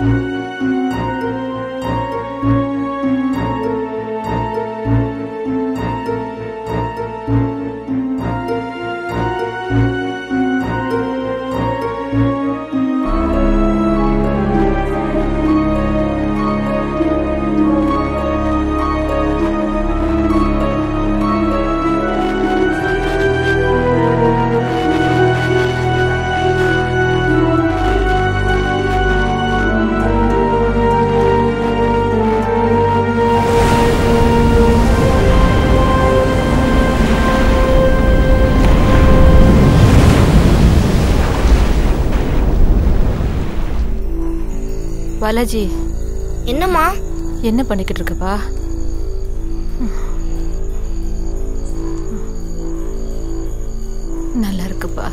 பாலாஜி என்னம்மா என்ன பண்ணிக்கிட்டு இருக்கப்பா நல்லா இருக்குப்பா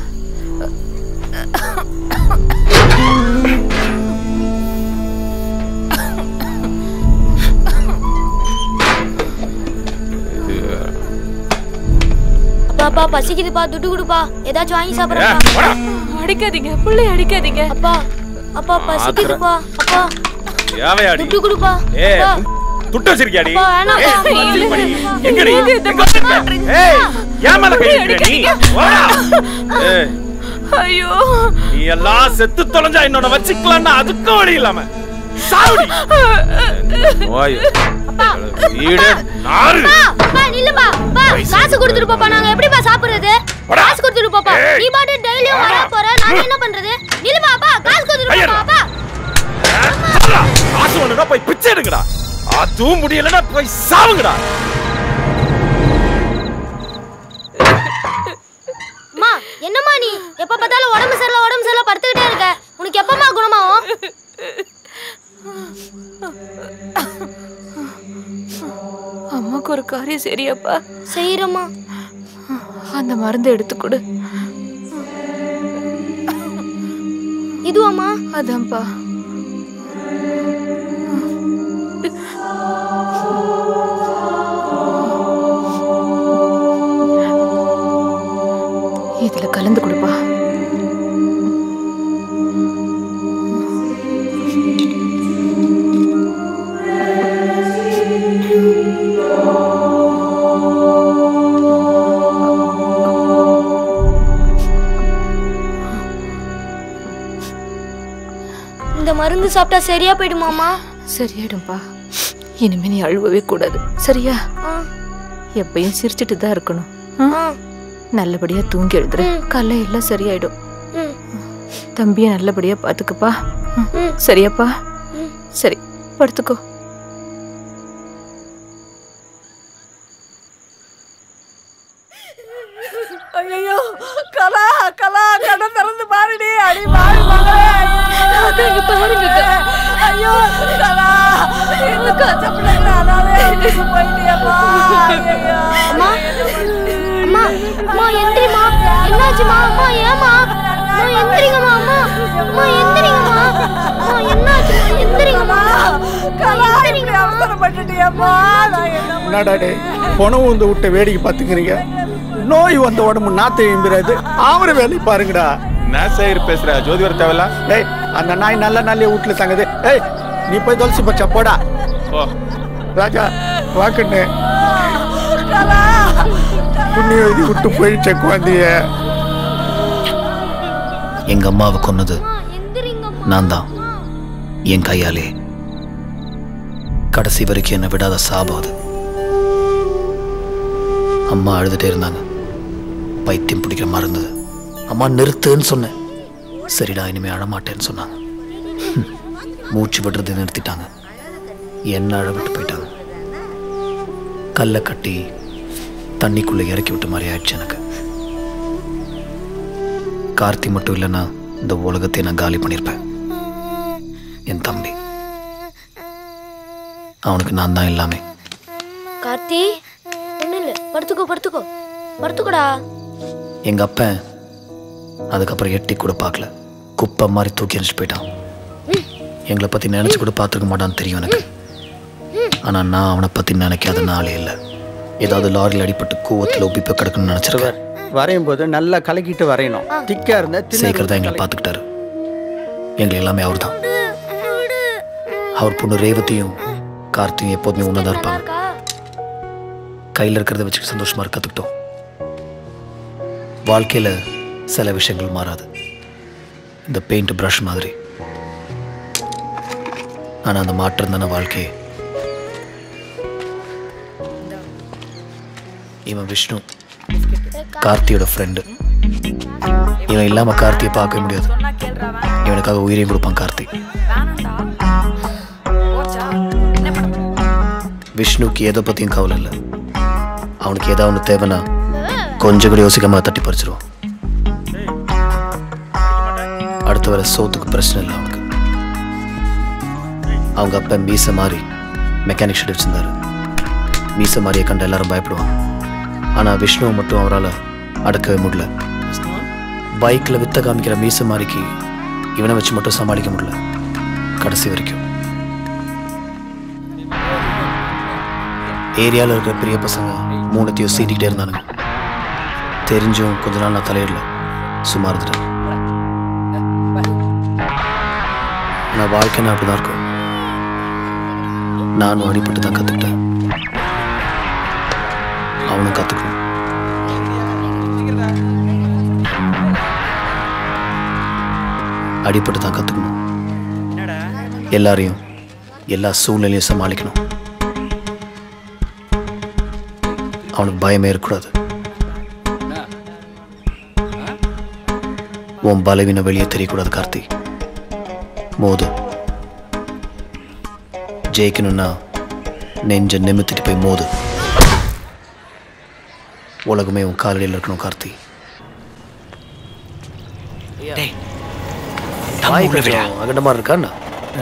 அப்பா அப்பா பசிக்குதுப்பா துட்டு கொடுப்பா ஏதாச்சும் வாங்கி சாப்பிடுறப்பா அடிக்காதீங்க பிள்ளை அடிக்காதீங்க அப்பா அப்பா பசிக்குதுப்பா அப்பா யாவையாடி துட்டு கொடுப்பா ஏ அப்பா துட்டு வச்சிருக்கியாடி அப்பா, வேணாம். ஏய், வச்சிருப்பாடி. எங்கடி எங்க வச்சிருக்க? ஏய் ஏன் மேல கை வைக்கிற நீ வாடா. ஏய் ஐயோ நீ எல்லாம் செத்து தொலைஞ்சா என்னோட வச்சுக்கலாம்னா அதுக்கும் வழி இல்லாம சாவுடி ஓய் வீடு நாறு அப்பா, அப்பா நில்லுப்பா அப்பா காசு கொடுத்துட்டு போப்பா நாங்க எப்படிப்பா சாப்பிடுறது போடா. காசு கொடுத்துட்டு போப்பா ஏய். நீ பாட்டு டெய்லியும் வர போற நான் என்ன பண்றது நில்லுப்பா அப்பா காசு கொடுத்துட்டு ஐயா. போப்பா அப்பா சொல்றா, காசு வேணும்னா போய் பிச்சை எடுங்கடா அதுவும் முடியலன்னா போய் சாவுங்கடா அம்மா என்னம்மா நீ எப்ப பார்த்தாலும் உடம்பு சரியில்லை உடம்பு சரியில்லை படுத்துக்கிட்டே இருக்க உனக்கு எப்பமா குணமாகும் அம்மாக்கு ஒரு காரியம் சரியாப்பா செய்யறம்மா அந்த மருந்து எடுத்து கொடு இதுவாம்மா அதான்ப்பா இதுல கலந்து கொடுப்பா இந்த மருந்து சாப்பிட்டா சரியா போயிடுமாமா சரியாயிடும்பா இனிமே நீ அழுவவே கூடாது சரியா ஆ, எப்பயும் சிரிச்சிட்டு தான் இருக்கணும் ம்? ஆ, நல்லபடியா தூங்கி எழுதுற கல்ல எல்லாம் சரியாயிடும் ம், தம்பிய நல்லபடியா பாத்துக்கப்பா ம். ம். சரியாப்பா ம். சரி படுத்துக்கோ ஐயோ கலா கலா கண்ணை திறந்து பாருடி அடி பாரு மகளே அதாங்க பாருங்கக்கா. ஐயோ கலா இந்த காய்ச்ச பிள்ளைங்க அனாலே எழுந்துட்டு போயிட்டியம்மா ஐயோ அம்மா அம்மா அம்மா எந்திரிமா என்னாச்சுமா அம்மா ஏமா அம்மா எந்திரிங்கம்மா அம்மா அம்மா எந்திரிங்கம்மா அம்மா என்னாச்சுமா எந்திரிங்கம்மா கலா இப்படி அவசரப்பட்டுட்டியம்மா நான் என்ன என்னடா டே பணம் வந்து விட்ட வேடிக்கை பார்த்துக்கிறீங்க நோய் வந்த உடம்பு நாத்தை எம்பிராது அவரை வேலையை பாருங்கடா நான் சைடு பேசுற ஜோதிவர் தேவையில்ல ஏய் அந்த நாய் நல்ல நாளே வீட்டுல தங்குது ஏய் நீ போய் தொலைச்சு பச்சா போடா ஓ ராஜா வாக்கண்ணு புண்ணிய எழுதி விட்டு போயிடுச்ச குழந்தைய எங்க அம்மாவை கொன்னது எந்திரிங்கம்மா நான் தான் என் கையாலே கடைசி வரைக்கும் என்னை விடாத சாபம் அது அம்மா அழுதுட்டே இருந்தாங்க பைத்தியம் பிடிக்கிற மாதிரி இருந்தது அம்மா நிறுத்துன்னு சொன்னேன் சரிடா இனிமே அழமாட்டேன்னு சொன்னாங்க ஹம், மூச்சு விடுறதை நிறுத்திட்டாங்க என்ன அழ விட்டு போயிட்டாங்க கல்லை கட்டி தண்ணிக்குள்ளே இறக்கி விட்ட மாதிரி ஆயிடுச்சு எனக்கு கார்த்தி மட்டும் இல்லைன்னா இந்த உலகத்தை நான் காலி பண்ணியிருப்பேன் என் தம்பி அவனுக்கு நான் தான் எல்லாமே கார்த்தி ஒண்ணும் இல்ல படுத்துக்கோ படுத்துக்கோ படுத்துக்கோடா எங்க அப்பன் அதுக்கப்புறம் எட்டி கூட பார்க்கல குப்பை மாதிரி தூக்கி அனுப்பிச்சு போயிட்டான் எங்களை பத்தி நினைச்சு கூட பார்த்துருக்க மாட்டான்னு தெரியும் எனக்கு ஆனா நான் அவனை பத்தி நினைக்காத நாளே இல்லை ஏதாவது லாரியில் அடிபட்டு கூவத்தில் ஒப்பிப்ப கிடக்குன்னு நினைச்சிருக்கார் வரையும் போது நல்லா கலக்கிட்டு வரையணும் திக்கா இருந்தா தின்னு சேகர் தான் எங்களை பார்த்துக்கிட்டாரு எங்களை எல்லாமே அவர் தான் அவர் பொண்ணு ரேவதியும் கார்த்தியும் எப்போதுமே ஒன்றா தான் இருப்பாங்க இருக்கா கையில் இருக்கிறத வச்சுக்க சந்தோஷமா இருக்க கற்றுக்கிட்டோம் வாழ்க்கையில் சில விஷயங்கள் மாறாது இந்த பெயிண்ட் ப்ரஷ் மாதிரி ஆனால் அந்த மாற்றம் தானே வாழ்க்கையே இவன் விஷ்ணு கார்த்தியோட ஃப்ரெண்டு இவன் இல்லாம கார்த்தியை பார்க்க முடியாது இவனுக்காக உயிரையும் கொடுப்பான் கார்த்தி விஷ்ணுக்கு எதை பத்தியும் கவலை இல்லை அவனுக்கு ஏதாவது ஒன்று தேவைன்னா கொஞ்சம் கூட யோசிக்காம தட்டி பறிச்சிருவான் அடுத்த வர சோத்துக்கு பிரச்சனை இல்லை அவனுக்கு அவங்க அப்பா மீச மாறி மெக்கானிக் ஷெட் வச்சிருந்தாரு மீச மாறியை கண்ட எல்லாரும் பயப்படுவாங்க ஆனா விஷ்ணுவை மட்டும் அவரால் அடக்கவே முடியல பைக்ல வித்த காமிக்கிற மீச மாறிக்கு இவனை வச்சு மட்டும் சமாளிக்க முடியல கடைசி வரைக்கும் ஏரியாவில் இருக்கிற பெரிய பசங்க மூணுத்தையும் சீட்டிக்கிட்டே இருந்தானுங்க தெரிஞ்சும் கொஞ்ச நாள் நான் தலையிடல சும்மா இருந்துட்டேன் நான் வாழ்க்கைன்னா அப்படிதான் இருக்கும் நானும் அடிபட்டு தான் கற்றுக்கிட்டேன் அவனும் கற்றுக்கணும் அடிபட்டு தான் கற்றுக்கணும் எல்லாரையும் எல்லா சூழ்நிலையும் சமாளிக்கணும் அவனுக்கு பயமே இருக்கக்கூடாது உன் பலவீனம் வெளியே தெரியக்கூடாது கார்த்தி மோது ஜெயிக்கணும்னா நெஞ்ச நிமித்திட்டு போய் மோது உலகமே உன் காலடியில் இருக்கணும் கார்த்தி அகண்டமா இருக்கான்னா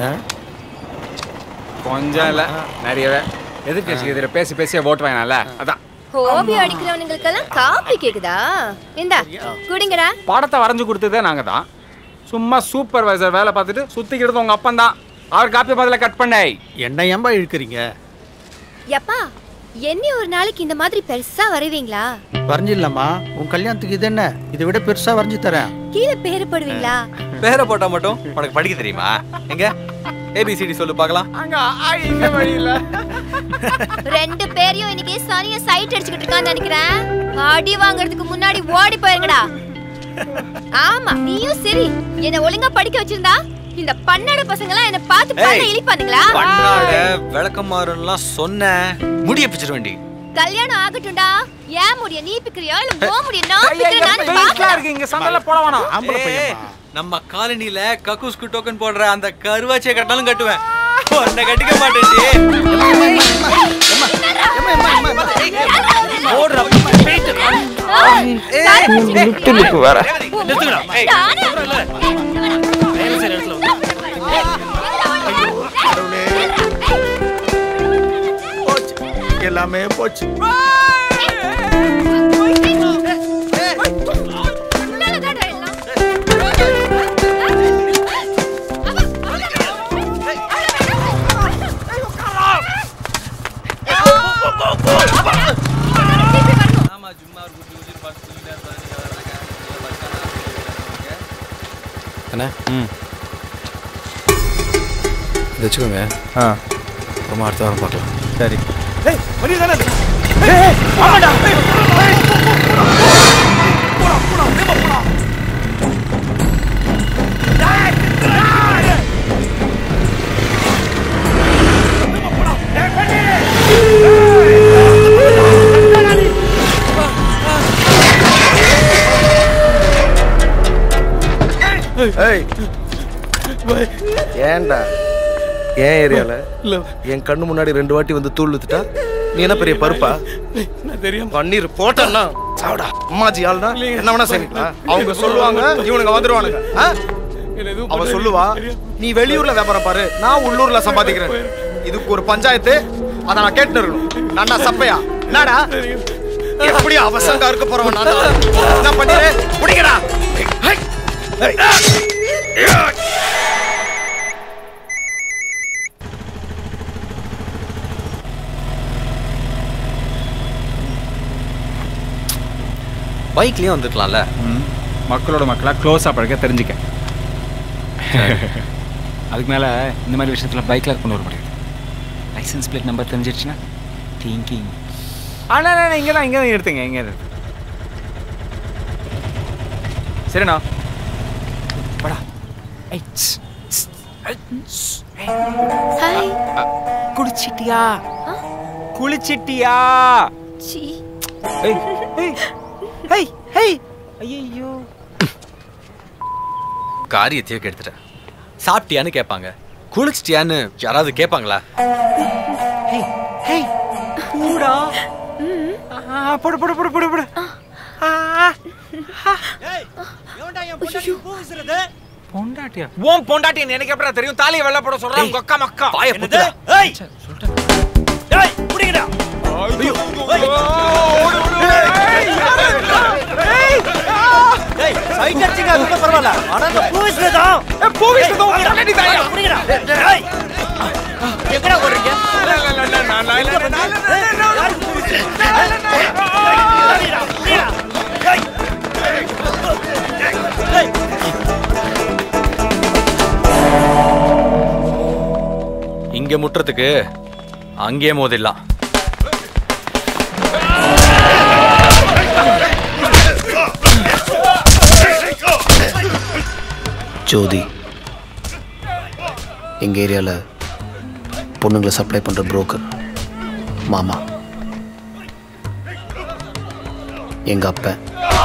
கொஞ்சம் இல்ல நிறையவே எதிர்கட்சி எதிர பேசி பேசி ஓட்டு வாங்கினால அதான் ஹோபி அடிக்கிறவனுங்களுக்கெல்லாம் காப்பி கேக்குதா இந்தா குடிங்கடா படத்தை வரைஞ்சு கொடுத்ததே நாங்க தான் சும்மா சூப்பர்வைசர் வேலை பார்த்துட்டு சுத்திக்கிறது உங்க அப்பன் தான் அவர் காப்பி பதில கட் பண்ணை என்ன ஏன்பா இழுக்கிறீங்க எப்பா என்ன ஒரு நாளைக்கு இந்த மாதிரி பெருசா வரைவீங்களா வரைஞ்சிடலாமா உன் கல்யாணத்துக்கு இது என்ன இதை விட பெருசா வரைஞ்சு தரேன் கீழே பேரு போடுவீங்களா பேரை போட்டா மட்டும் உனக்கு படிக்க தெரியுமா எங்க ஏபிசிடி சொல்லு பார்க்கலாம் அங்க இங்க வழியில ரெண்டு பேரையும் இன்னைக்கு சனிய சைட் அடிச்சுக்கிட்டு இருக்கான்னு நினைக்கிறேன் அடி வாங்குறதுக்கு முன்னாடி ஓடி போயிருங்கடா ஆமா நீயும் சரி என்ன ஒழுங்கா படிக்க வச்சிருந்தா இந்த பன்னாடு பசங்க எல்லாம் என்ன பார்த்து பண்ண ஏய், இழிப்பானுங்களா பண்ணாட விளக்கமாறுலாம் சொன்ன முடிய பிச்சிட வேண்டி கல்யாணம் ஆகட்டும்டா ஏன் முடிய நீ பிக்கிறியா இல்ல ஓ முடிய நான் பிக்கிறேன் நான் பெயிண்ட்லாம் பார்க்கல இருக்கு இங்க சண்டல போட வேணாம் ஆம்பளை ஏய், பையன்பா நம்ம காலனில கக்கூஸ்க்கு டோக்கன் போடுற அந்த கருவாச்சியை கட்டினாலும் கட்டுவேன் உன்னை கட்டிக்க மாட்டேன் துணுக்கு வேற போச்சு எல்லாமே போச்சு அண்ணா ம் இதை வச்சுக்கோங்க ஆ அப்புறமா அடுத்த வாரம் பார்க்கலாம் சரி ஏய் ஏன்டா ஏன் ஏரியால என் கண்ணு முன்னாடி ரெண்டு வாட்டி வந்து தூள் வித்துட்டா நீ என்ன பெரிய பருப்பா தெரியும் பன்னீர் போட்டா சாவடா அம்மாஜி ஆள்னா என்ன வேணா செய்வீங்களா அவங்க சொல்லுவாங்க இவனுங்க வந்துருவானுங்க ஆ? அவ சொல்லுவா நீ வெளியூர்ல வியாபாரம் பாரு நான் உள்ளூர்ல சம்பாதிக்கிறேன் இதுக்கு ஒரு பஞ்சாயத்து அத நான் கேட்டு இருக்கணும் நான்டா சப்பையா என்னடா எப்படி அவசங்கா இருக்க போறவன் நான் என்ன பண்ணிரு பிடிக்கடா பைக்லயும் வந்துருக்கலாம்ல மக்களோட மக்களா க்ளோஸா பழக்க தெரிஞ்சுக்க அதுக்கு மேலே இந்த மாதிரி விஷயத்தில் பைக்கில் கொண்டு வர முடியாது லைசன்ஸ் பிளேட் நம்பர் தெரிஞ்சிருச்சுன்னா திங்கிங் அண்ணா அண்ணா இங்கே தான் இங்கே தான் எடுத்துங்க இங்கே இருக்கு சரிண்ணா படா ஐ ட்ஸ், ட்ஸ், ஐ, ட்ஸ். ஹாய் அ, குளிச்சிட்டியா குளிச்சிட்டியா சி ஏய் ஏய் ஏய் ஏய் ஐயோ காரியத்தையே கெடுத்துட்டேன் சாப்பிட்டியான்னு கேட்பாங்க குளிச்சிட்டியான்னு யாராவது கேட்பாங்களா பூடா ஆ, போடு போடு போடு போடு போடு பொண்டாட்டியா ஓம் பொண்டாட்டி எனக்கு எப்படா தெரியும் தாலியை வெள்ள போட சொல்றான் கொக்கா மக்கா வாயை புத்துடா. இங்க முட்டுறதுக்கு அங்கேயே மோதிடலாம் ஜோதி எங்கள் ஏரியாவில் பொண்ணுங்களை சப்ளை பண்ணுற புரோக்கர் மாமா எங்கள் அப்பன்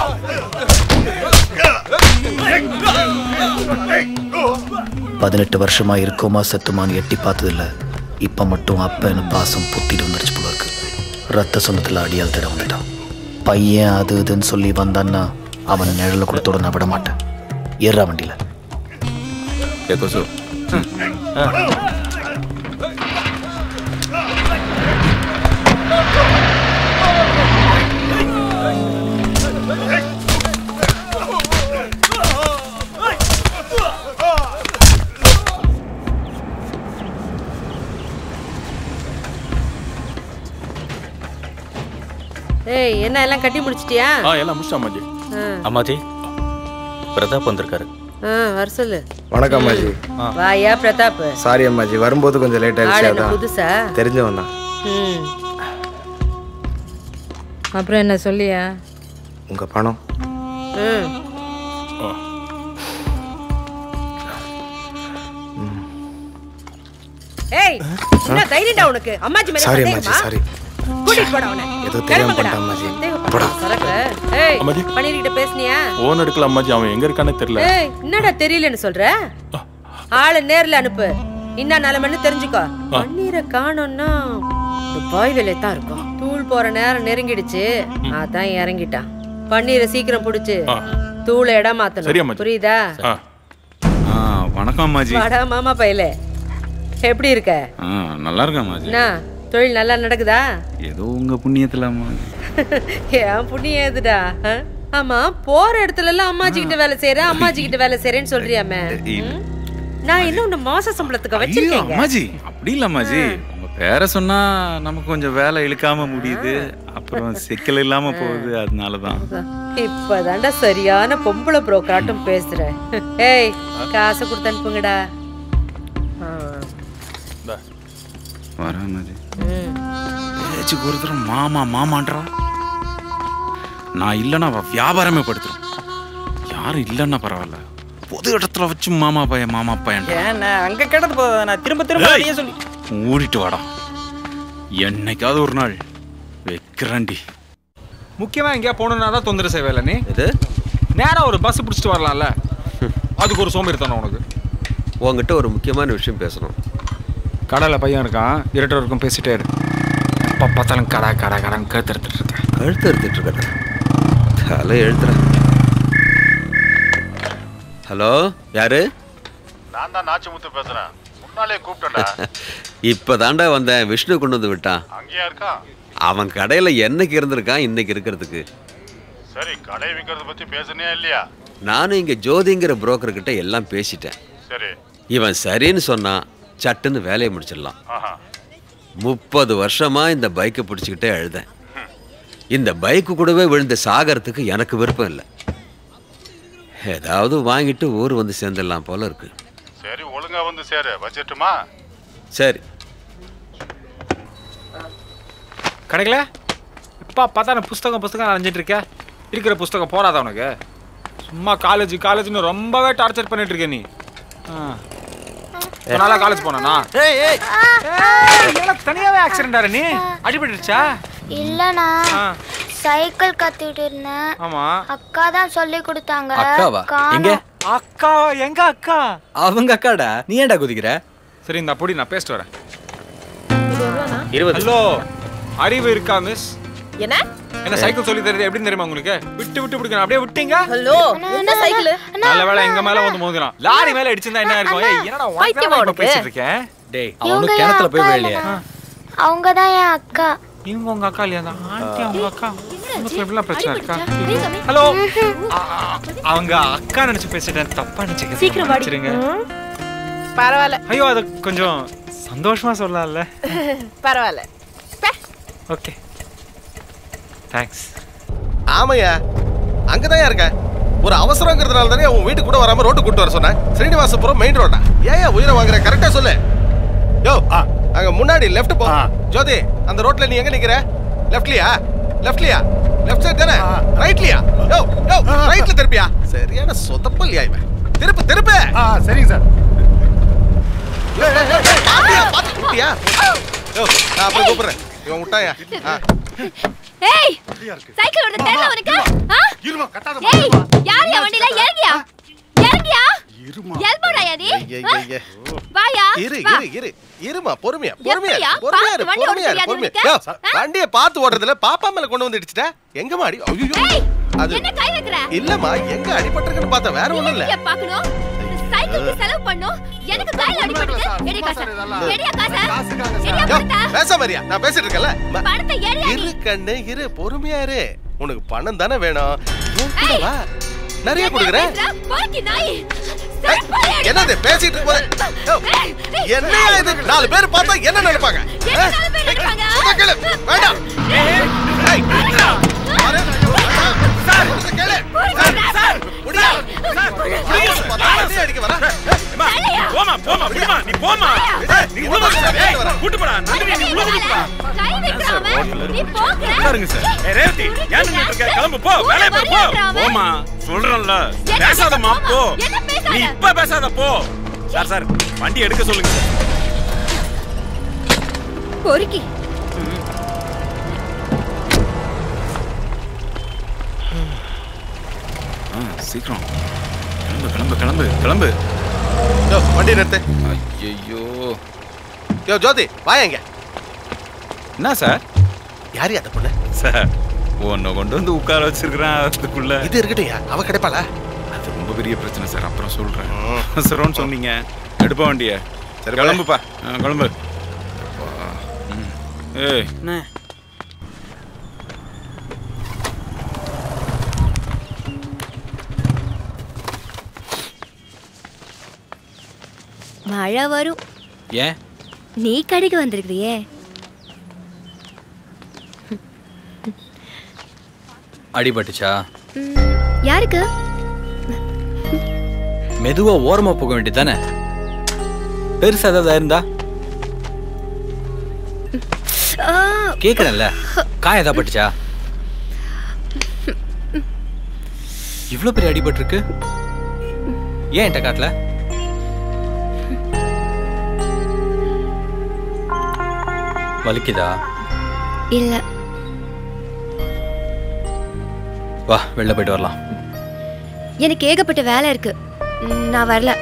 பதினெட்டு வருஷமா இருக்கோமா செத்துமான்னு எட்டி பார்த்ததில்ல இப்போ மட்டும் அப்பன்னு பாசம் புத்திட்டு வந்துருச்சு போல இருக்கு ரத்த சொந்தத்தில் அடியால் தேட வந்துட்டான் பையன் அது இதுன்னு சொல்லி வந்தான்னா அவன் நிழல கொடுத்தோட நான் விட மாட்டேன் ஏறா வண்டியில் ஏ கொசு ஏய் என்ன எல்லாம் கட்டி முடிச்சிட்டியா ஆ எல்லாம் முடிச்சிட்டா அம்மாஜி ஆ, அம்மாஜி பிரதாப் வந்திருக்காரு ஆ, வர சொல்லு வணக்கம் அம்மாஜி வாயா பிரதாப் சாரி அம்மாஜி வரும்போது கொஞ்சம் லேட் ஆள் ஆயிடுச்சு என்ன அதான் புதுசா தெரிஞ்சவன் தான் ம் அப்புறம் என்ன சொல்லியா உங்க பணம் ம் ஏய் என்ன தைரியம்டா உனக்கு அம்மாச்சி மேல சாரி அம்மாஜி சந்தேகமா சாரி கூட்டிட்டு போடா அவனை ஏதோ தெரியாம கிளம்புங்கடா. பண்ணிட்டேன் அம்மாஜி. சந்தேகப்படுறா, சரக்கு. ஏய் அம்மாஜி. பன்னீர்கிட்ட பேசுனியா ஃபோன் எடுக்கல அம்மாஜி அவன் எங்க இருக்கானே தெரியல ஏய் என்னடா தெரியலன்னு சொல்ற ஆளை நேர்ல அனுப்பு என்ன நிலைமைன்னு தெரிஞ்சுக்கோ பன்னீரை காணோம்னா இந்த பாய் வேலை தான் இருக்கும் தூள் போற நேரம் நெருங்கிடுச்சு அதான் இறங்கிட்டான் பன்னீரை சீக்கிரம் புடிச்சு ஆ. தூளை இடம் சரி, மாத்தணும் அம்மாச்சி. புரியுதா ஆ ஆ வணக்கம் அம்மாஜி வாடா மாமா பையலே எப்படி இருக்க ஆ நல்லா இருக்கேன் அம்மாஜி என்ன தொழில் நல்லா நடக்குதா ஏதோ உங்க புண்ணியத்துல அம்மாஜி ஏன் புண்ணியம் ஏதுடா ஆ? ஆமா போற இடத்துல எல்லாம் அம்மாஜி கிட்ட வேலை செய்யறேன் அம்மாஜி கிட்ட வேலை செய்யறேன்னு சொல்றியாமே இல்ல. ம்? நான் இன்னும் உன்னை மாச சம்பளத்துக்கு ஐயோ வச்சிருக்கேங்க அம்மாஜி அப்படி இல்ல அம்மாஜி உங்க பேரை சொன்னா நமக்கு கொஞ்சம் வேலை இழுக்காம முடியுது அப்புறம் சிக்கல் இல்லாம போகுது அதனாலதான் இப்பதான்டா சரியான பொம்பளை புரோக்கராட்டம் பேசுற ஏய் காசை கொடுத்து அனுப்புங்கடா ஆ. வரேன் அம்மாஜி ம். பேச்சுக்கு ஒரு தடவை மாமா மாமான்றா நான் இல்லைன்னா அவ வியாபாரமே படுத்துரும் யாரும் இல்லைன்னா பரவாயில்ல பொது இடத்துல வச்சு மாமா பையன் மாமா பையன் ஏன்னா அங்க கிடந்து போதா நான் திரும்ப திரும்ப ஏய். அதையே சொல்லி மூடிட்டு வாடா என்னைக்காவது ஒரு நாள் வைக்கிறேன்டி முக்கியமா எங்கேயா போகணுன்னா தான் தொந்தரவு செய்வேல நீ இது நேரா ஒரு பஸ் பிடிச்சிட்டு வரலாம்ல அதுக்கு ஒரு சோம்பேறித்தனம் உனக்கு உங்ககிட்ட ஒரு முக்கியமான விஷயம் பேசணும் கடையில் பையன் இருக்கான் இருட்டு வரைக்கும் பேசிட்டே இரு எப்போ பார்த்தாலும் கடை கடை கடன் கழுத்து எடுத்துட்டு இருக்கேன் கழுத்து எடுத்துட்டு இருக்கேன் தலை எழுத்துறேன் ஹலோ யாரு நான் தான் நாச்சிமுத்து பேசுறேன் முன்னாலே கூப்பிட்டேன்டா இப்பதான்டா வந்தேன் விஷ்ணு கொண்டு வந்து விட்டான் அங்கேயா இருக்கான் அவன் கடையில என்னைக்கு இருந்திருக்கான் இன்னைக்கு இருக்கிறதுக்கு சரி கடை விற்கிறத பத்தி பேசுனியா இல்லையா நானும் இங்க ஜோதிங்கிற புரோக்கர் கிட்ட எல்லாம் பேசிட்டேன் சரி இவன் சரின்னு சொன்னான் சட்டுன்னு வேலையை முடிச்சிடலாம் ஆஹா முப்பது வருஷமா இந்த பைக்கை பிடிச்சிக்கிட்டே அழுதேன் இந்த பைக்கு கூடவே விழுந்து சாகறதுக்கு எனக்கு விருப்பம் இல்லை ஏதாவது வாங்கிட்டு ஊர் வந்து சேர்ந்துடலாம் போல இருக்கு சரி ஒழுங்கா ஒழுங்கா வந்து சேரு வச்சிட்டுமா சரி கிடைக்கல இப்போ பார்த்தா நான் புஸ்தகம் புஸ்தகம் அலைஞ்சிட்டு இருக்கேன் இருக்கிற புஸ்தகம் போறாதா உனக்கு சும்மா காலேஜ் காலேஜ்னு ரொம்பவே டார்ச்சர் பண்ணிட்டு இருக்க நீ ஆ. இப்ப நாளா காலேஜ் போனா ஏய் ஏய் ஏய் தனியாவே ஆக்சிடென்ட் ஆற நீ அடிபட்டுருச்சா இல்லண்ணா ஆ. சைக்கிள் கத்திட்டு இருந்தேன் ஆமா அக்கா தான் சொல்லி கொடுத்தாங்க அக்காவா? காணோம். எங்க? அக்கா எங்க அக்கா அவங்க அக்காடா நீ ஏன்டா குதிக்கிற சரி இந்த பொடி நான் பேசிட்டு வரேன் இருபது. ஹலோ அறிவு இருக்கா மிஸ் என்ன என்ன சைக்கிள் சொல்லி தருது எப்படின்னு தெரியுமா உங்களுக்கு விட்டு விட்டு பிடிக்கணும் அப்படியே விட்டீங்க ஹலோ என்ன சைக்கிள் நல்ல வேளை எங்க மேல வந்து மோதிரம் லாரி மேல அடிச்சிருந்தா என்ன இருக்கும் ஏய் என்னடா உனக்கு பைத்தியமா தான் இப்ப உனக்கு? பேசிட்டு இருக்கேன் டேய் இவங்க என் அக்கா இல்லையா? அவங்க தான் என் அக்கா இவங்க உங்க அக்கா இல்லையா தான் ஆண்டி அவங்க அக்கா உங்களுக்கு எப்படிலாம் பிரச்சனை இருக்கா ஹலோ அவங்க அக்கா நினைச்சு பேசிட்டேன் தப்பா நினைச்சுக்க சீக்கிரம் வாடி. மன்னிச்சிடுங்க. பரவாயில்ல ஐயோ அது கொஞ்சம் சந்தோஷமா சொல்லலாம்ல பரவாயில்ல ஓகே தேங்க்ஸ் ஆமையா அங்கதான் இருக்கேன் ஒரு அவசரங்கிறதுனால தானே உன் வீட்டுக்கு கூட வராம ரோட்டு கூட்டு வர சொன்னேன் ஸ்ரீனிவாசபுரம் மெயின் ரோடா ஏன் உயிரை வாங்குற கரெக்டா சொல்லு யோ அங்க முன்னாடி லெஃப்ட் போ ஜோதி அந்த ரோட்ல நீ எங்க நிக்கிற லெஃப்ட்லியா லெஃப்ட்லியா லெஃப்ட் சைடு தானே ரைட்லியா யோ யோ ரைட்ல திருப்பியா சரியான சொதப்பல்யா இவன் திருப்பு திருப்பு சரிங்க சார் பாத்தியா யோ நான் அப்புறம் கூப்பிடுறேன் இவன் விட்டாயா ஆ. ஏய் சைக்கிள் ஓட தெரியல உனக்கு ஆ? இருமா கட்டாத ஏய் யார் யா வண்டில இறங்கியா இறங்கியா எல்போடாயா நீ ஐய, ஐய, ஐய. வாயா இரு வா. இரு இரு இருமா பொறுமையா பொறுமையா எப்படியா? இரு, பொறுமையா பார்த்து இரு, வண்டி பொறுமையா இரு, ஓட்ட பொறுமையா தெரியாது யோ, வண்டியை பார்த்து ஓடுறதுல பாப்பா மேல கொண்டு வந்து இடிச்சிட்ட எங்க மாடி ஐயோ அது என்ன கை வைக்கிற இல்லம்மா எங்க அடிபட்டிருக்குன்னு பார்த்தா வேற ஒண்ணும் இல்ல நீ பார்க்கணும் சைக்கிளுக்கு செலவு பண்ணும் எனக்கு கையில அடிபடுது எடி காசு எடியா காசு எடியா யோ, பணத்தை பேச மாதிரியா நான் பேசிட்டு இருக்கேன்ல ம- பணத்தை எடியா நீ இரு கண்ணு இரு பொறுமையா இரு உனக்கு பணம் தானே வேணும் என் கூட வா நிறைய கொடுக்குறேன் பேசுற? போக்கி நாய் ஏய், என்னது பேசிட்டு இருக்க யோ, என்ன இது நாலு பேர் பார்த்தா என்ன நினைப்பாங்க என்ன நாலு பேர் நினைப்பாங்க? சும்மா கேளு வேண்டாம் ஏய், பாரு, வேண்டாம். சார், சொல்றத கேளு. சார், சார், முடியா. பார்த்தா வண்டி அடிக்க வரா. போமா போமா விடுமா நீ போமா நீ உள்ள வா கூட்டு போடா நந்தினி நீ உள்ள கூட்டு போடா கை வைக்கிறான் நீ போங்க உட்காருங்க சார் ஏய் ரேவதி ஏன் நின்னுட்டு இருக்க கிளம்பு போ வேலைய பாரு போ போமா சொல்றேன்ல பேசாதம்மா போ நீ இப்ப பேசாத போ சார் சார் வண்டி எடுக்க சொல்லுங்க சார் பொறுக்கி ஆ, சீக்கிரம் கிளம்பு கிளம்பு கிளம்பு கிளம்பு யோ, வண்டி நிறுத்து ஐயோ யோ ஜோதி வாயா இங்க என்ன சார் யாரு அந்த பொண்ணு சார் உன்னை கொண்டு வந்து உட்கார வச்சிருக்கிறேன் அதுக்குள்ள இது இருக்கட்டையா அவ கிடைப்பாளா அது ரொம்ப பெரிய பிரச்சனை சார் அப்புறம் சொல்றேன் சரோன்னு சொன்னீங்க எடுப்பா வண்டிய சரி கிளம்புப்பா ஆ, கிளம்பு அப்பா. ம். ஏய் மழை வரும் ஏன் நீ கடைக்கு வந்திருக்கிறியே அடிபட்டுச்சா யாருக்கு மெதுவா ஓரமா போக வேண்டியது தானே பெருசா ஏதாவது இருந்தா ஆ, கேக்குறேன்ல காயம் ஏதாவது பட்டுச்சா இவ்வளவு பெரிய அடிபட்டிருக்கு ஏன் என்கிட்ட காட்டல வலிக்குதா இல்ல வா வெளில போயிட்டு வரலாம் எனக்கு ஏகப்பட்ட வேலை இருக்கு ம், நான் வரல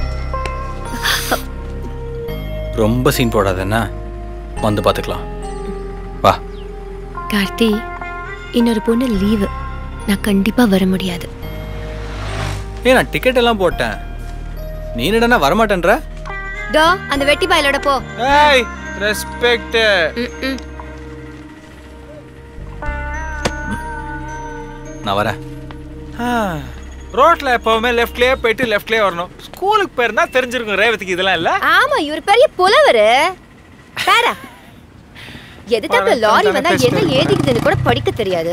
ரொம்ப சீன் போடாத என்ன வந்து பார்த்துக்கலாம் வா கார்த்தி இன்னொரு பொண்ணு லீவு நான் கண்டிப்பா வர முடியாது ஏ நான் டிக்கெட் எல்லாம் போட்டேன் நீ என்னடா வரமாட்டேன்ற டோ அந்த வெட்டி பாயலோட போ ஏய் ரெஸ்பெக்ட் ம், நான் வரேன் ரோட்ல எப்பவுமே லெஃப்ட்லயே போயிட்டு லெஃப்ட்லயே வரணும் ஸ்கூலுக்கு போயிருந்தா தெரிஞ்சிருக்கும் ரேவதிக்கு இதெல்லாம் இல்ல ஆமா இவர் பெரிய புலவரு பாரா எதுக்கு லாரி வந்தா என்ன ஏதிக்குதுன்னு கூட படிக்க தெரியாது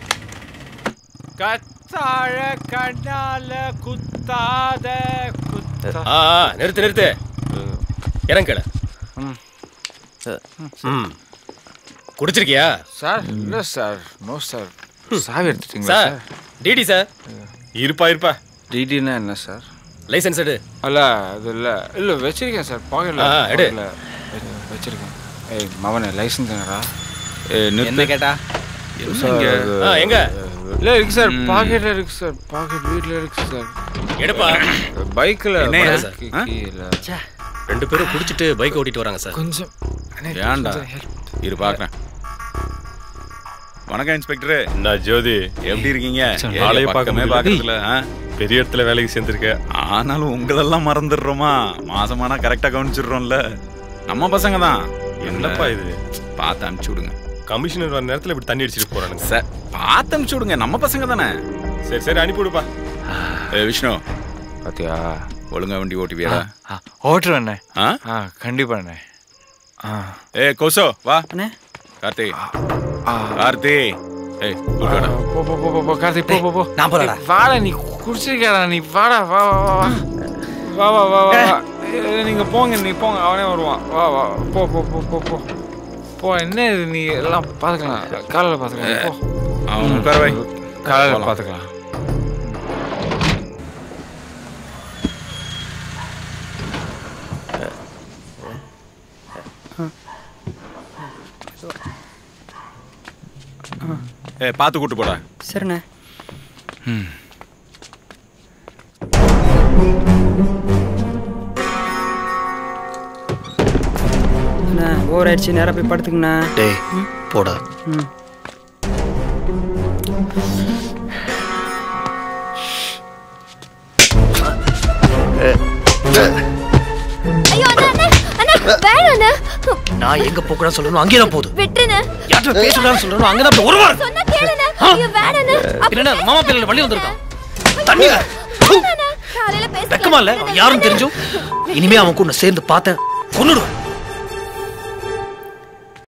கத்தாழ கண்ணால குத்தாத குத்த ஆ ஆ, நிறுத்து நிறுத்து இறங்கல ம் குடிச்சிருக்கியா சார் இல்லை சார் நோ சார் சாவி எடுத்துட்டீங்களா சார் சார் டிடி சார் இருப்பா இருப்பா டிடினா என்ன சார் லைசென்ஸ் எடு அல்ல அது இல்லை இல்லை வச்சிருக்கேன் சார் பாக்கெட்ல ஆ, எடு. pocketல வெ- வச்சிருக்கேன் ஏய் மவனே லைசன்ஸ் என்னடா என்ன கேட்டா சார் ஆ, எங்க? இல்லை இருக்கு சார் பாக்கெட்ல இருக்கு சார் பாக்கெட் வீட்ல இருக்கு சார் எடுப்பா பைக்கில் என்னையா சார்? ஆ? இல்லை ரெண்டு பேரும் குடிச்சிட்டு பைக் ஓட்டிட்டு வராங்க சார் கொஞ்சம் அண்ணே, ஏன்டா கொஞ்சம் help. இரு பார்க்குறேன் வணக்கம் இன்ஸ்பெக்டர் நான் ஜோதி எப்படி இருக்கீங்க ஏரியா ஆளைய பார்க்க பார்க்கமே முடியல. பார்க்கறதுல ஆ? பெரிய இடத்துல வேலைக்கு சேர்ந்துருக்க ஆனாலும் உங்களெல்லாம் மறந்துடுறோமா மாசமானா கரெக்டாக கவனிச்சிடுறோம்ல நம்ம பசங்க தான் என்னப்பா இது பார்த்து அனுப்பிச்சு விடுங்க கமிஷனர் வர நேரத்தில் இப்படி தண்ணி அடிச்சிட்டு போறானுங்க சார் பார்த்து அனுப்பிச்சு விடுங்க நம்ம பசங்க தானே சரி சரி அனுப்பி விடுப்பா ஏ விஷ்ணு பாத்தியா ஒழுங்கா வண்டி ஓட்டுவியா ஓட்டுறேண்ணே ஆ ஆ கண்டிப்பா அண்ணே ஆ ஏ கோசோ வா கார்த்தி கார்த்தி ஏய் கூட்டு வாடா. போ போ போ போ, போ கார்த்திக் போ போ போ நான் போறேன்டா. ஏய், வாடா நீ குடிச்சிருக்கடா நீ வாடா வா வா வா வா வா வா வா வா ஏய், நீங்க போங்க நீ போங்க அவனே வருவான் வா வா போ போ போ போ போ போ என்ன இது நீ எல்லாம் பாத்துக்கலாம் காலையில பாத்துக்கலாம் போ அவன் உட்கார வை காலையில போலாம். பாத்துக்கலாம் ஏ பார்த்து கூட்டு போடா சரிண்ணே ம் அண்ணா ஓவர் ஆயிடுச்சு நேராக போய் படுத்துக்கண்ணா டேய் போடா ம் ஐயோ அண்ணா அண்ணா அண்ணா வேணாம் அண்ணா நான் எங்க போக்கூடாது சொல்லணும் அங்கேயே தான் போகுது விட்டுருண்ணா யார்கிட்ட பேசக்கூடாதுன்னு சொல்லணும் அங்கதான் போய் ஒரு வாரம் சொன்னா கேளுண்ணா ஐயோ வேணாண்ணா என்னடா மாமா பேர்ல வழி வந்திருக்கான் தண்ணி காலையில பேச வெக்கமா இல்ல அவன் யாரும் தெரிஞ்சும் இனிமே அவன் கூட சேர்ந்து பார்த்தேன் கொன்னுடுவேன்